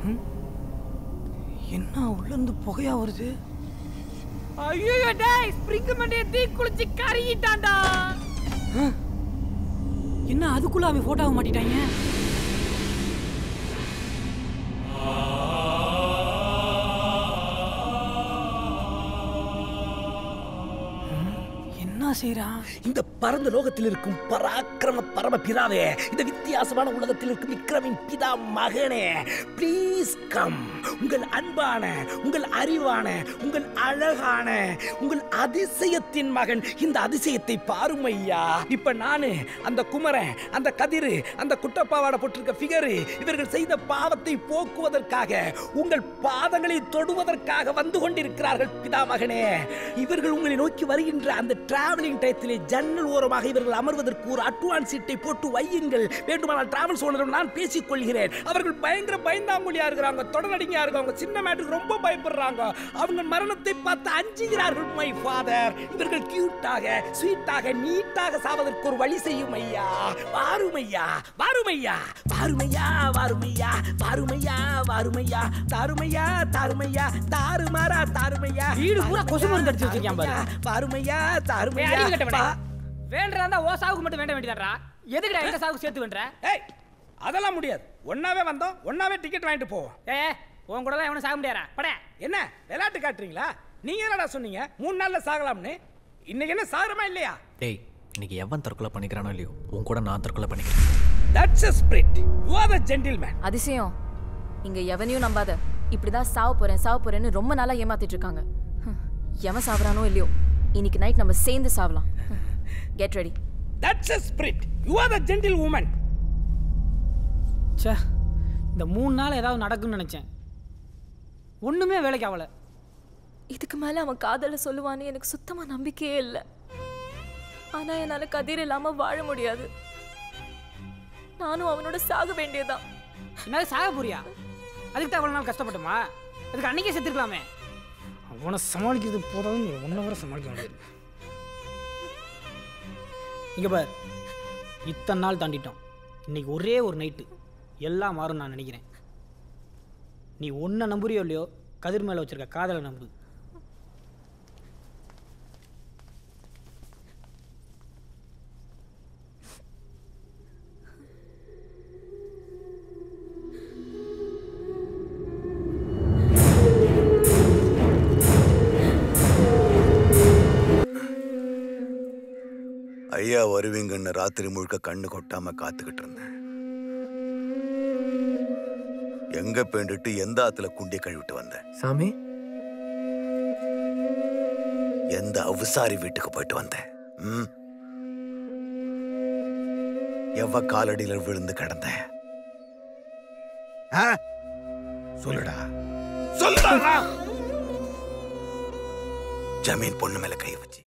என்ன உள்ள இருந்து புகையா வருது ஐயோ டேய் ஸ்ப்ரிங் மண்டிய தீ குளிச்சு கருகிட்டான்டா என்ன அதுக்குள்ள அவன் போட்டோவை மாட்டிட்டாங்க என்ன செய்றான் இந்த பரந்த லோகத்தில் இருக்கும் பராக்கிரம பரம பிதாவே இந்த வித்தியாசமான உலகத்தில் இருக்கும் விக்ரமின் பிதா மகனே ப்ளீஸ் கம் உங்கள் அன்பான உங்கள் அறிவான உங்கள் அழகான உங்கள் அதிசயத்தின் மகன் இந்த அதிசயத்தை பாரும் ஐயா இப்ப நானு அந்த குமரன் அந்த கதிரு அந்த குட்டப்பாவாட போட்டிருக்க ஃபிகரு இவர்கள் செய்த பாவத்தை போக்குவதற்காக உங்கள் பாதங்களை தொடுவதற்காக வந்து கொண்டிருக்கிறார்கள் பிதா மகனே இவர்கள் உங்களை நோக்கி வருகின்ற அந்த டிராவலிங் டயத்திலே ஜன்னல் ஓரமாக இவர்கள் அமர்வதற்கு ஒரு அட்வான்ஸ் சீட்டை போட்டு வையுங்கள் வேண்டுமானால் டிராவல்ஸ் ஓனரிடம் நான் பேசிக் கொள்கிறேன் அவர்கள் பயங்கர பயந்தாங்குழியா இருக்கிறாங்க தொடரடிங்கயா இருக்காங்க சின்ன மேட்டுக்கு ரொம்ப பயப்படுறாங்க அவங்க மரணத்தை பார்த்து அஞ்சுகிறார்கள் மை ஃபாதர் இவர்கள் கியூட்டாக ஸ்வீட்டாக நீட்டாக சாவதற்கு ஒரு வழி செய்யும் ஐயா வாருமையா வாருமையா வாருமையா வாருமையா வாருமையா வாருமையா தாருமையா தாருமையா தாறுமாறா தாருமையா வீடு பூரா கொசு மருந்து அடிச்சு வச்சிருக்கான் பாரு. வாருமையா ஏய், தாருமையா அறிவு கெட்டவனே. வா- வேண்டறதா இருந்தா ஓ சாவுக்கு மட்டும் வேண்ட வேண்டியதாடா எதுக்குடா எங்க சாவுக்கு சேர்த்து வேண்ட ஏய் அதெல்லாம் முடியாது ஒன்னாவே வந்தோம் ஒன்னாவே டிக்கெட் வாங்கிட்டு போவோம் ஏ உன் கூட எல்லாம் எவனும் சாக முடியாதா பட என்ன விளையாட்டு காட்டுறீங்களா நீங்க என்னடா சொன்னீங்க மூணு நாள்ல சாகலாம்னு இன்னைக்கு என்ன சாகரமா இல்லையா டேய் இன்னைக்கு எவன் தற்கொலை பண்ணிக்கிறானோ இல்லையோ உன் கூட நான் தற்கொலை பண்ணிக்கிறேன் that's a spirit you are the gentleman அதிசயம் இங்க எவனையும் நம்பாத இப்படிதான் சாவ போறேன் சாவ போறேன்னு ரொம்ப நாளா ஏமாத்திட்டு இருக்காங்க ஹம், எவன் சாவறானோ இல்லையோ இன்னைக்கு நைட் நம்ம சேர்ந்து சாவலாம் get ready that's a spirit you are the gentle woman ச்சே இந்த மூணு நாள் ஏதாவது நடக்கும்னு நினைச்சேன் ஒண்ணுமே வேலைக்கு ஆகல இதுக்கு மேல அவன் காதல சொல்லுவான்னு எனக்கு சுத்தமா நம்பிக்கையே இல்லை ஆனா என்னால கதிர் இல்லாம வாழ முடியாது நானும் அவனோட சாக வேண்டியதுதான் என்னது சாக போறியா அதுக்கு தான் அவ்வளோ நாள் கஷ்டப்பட்டோமா அதுக்கு அன்னைக்கே செத்துருக்கலாமே அவனை சமாளிக்கிறது போதாதுன்னு ஒன் ஹவரை சமாளிக்க முடியாது இங்க பார் இத்தனை நாள் தாண்டிட்டோம் இன்னைக்கு ஒரே ஒரு நைட்டு எல்லாம் மாறும் நான் நினைக்கிறேன் நீ ஒன்றை நம்புறியோ இல்லையோ கதிர் மேலே வச்சிருக்க காதலை நம்பு ஐயா வருவீங்கன்னு ராத்திரி முழுக்க கண்ணு கொட்டாம காத்துக்கிட்டு இருந்தேன் எங்க பேண்டுட்டு எந்த ஆத்துல குண்டி கழுவிட்டு வந்தேன் சாமி எந்த அவுசாரி வீட்டுக்கு போயிட்டு வந்தேன் ம்? எவ்வ காலடியில விழுந்து கிடந்தேன் ஆ? சொல்லுடா சொல்லுடா ஜமீன் பொண்ணு மேல கை வச்சு